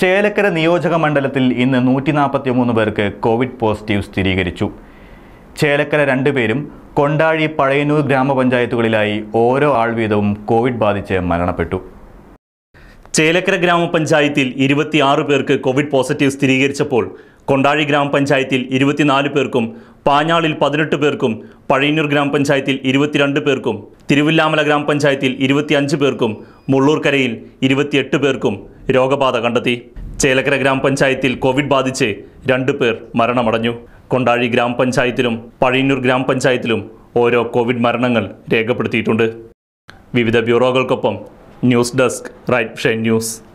ചേലക്കര നിയോജക മണ്ഡലത്തിൽ ഇന്ന് നൂറ്റി നാൽപ്പത്തി മൂന്ന് പേർക്ക് കോവിഡ് പോസിറ്റീവ് സ്ഥിരീകരിച്ചു ചേലക്കര രണ്ടുപേരും കൊണ്ടാഴി പഴയന്നൂർ ഗ്രാമപഞ്ചായത്തുകളിലായി ഓരോ ആൾ വീതവും കോവിഡ് ബാധിച്ച് മരണപ്പെട്ടു ചേലക്കര ഗ്രാമപഞ്ചായത്തിൽ ഇരുപത്തിയാറ് പേർക്ക് കോവിഡ് പോസിറ്റീവ് സ്ഥിരീകരിച്ചപ്പോൾ കൊണ്ടാഴി ഗ്രാമപഞ്ചായത്തിൽ ഇരുപത്തിനാല് പേർക്കും പാഞ്ഞാളിൽ പതിനെട്ട് പേർക്കും പഴയന്നൂർ ഗ്രാമപഞ്ചായത്തിൽ ഇരുപത്തിരണ്ട് പേർക്കും തിരുവില്ലാമല ഗ്രാമപഞ്ചായത്തിൽ ഇരുപത്തിയഞ്ച് പേർക്കും മുള്ളൂർക്കരയിൽ ഇരുപത്തിയെട്ട് പേർക്കും രോഗബാധ കണ്ടെത്തി ചേലക്കര ഗ്രാമപഞ്ചായത്തിൽ കോവിഡ് ബാധിച്ച് രണ്ട് പേർ മരണമടഞ്ഞു കൊണ്ടാഴി ഗ്രാമപഞ്ചായത്തിലും പഴയന്നൂർ ഗ്രാമപഞ്ചായത്തിലും ഓരോ കോവിഡ് മരണങ്ങൾ രേഖപ്പെടുത്തിയിട്ടുണ്ട് വിവിധ ബ്യൂറോകൾക്കൊപ്പം ന്യൂസ് ഡെസ്ക് റൈറ്റ് ഷൈൻ ന്യൂസ്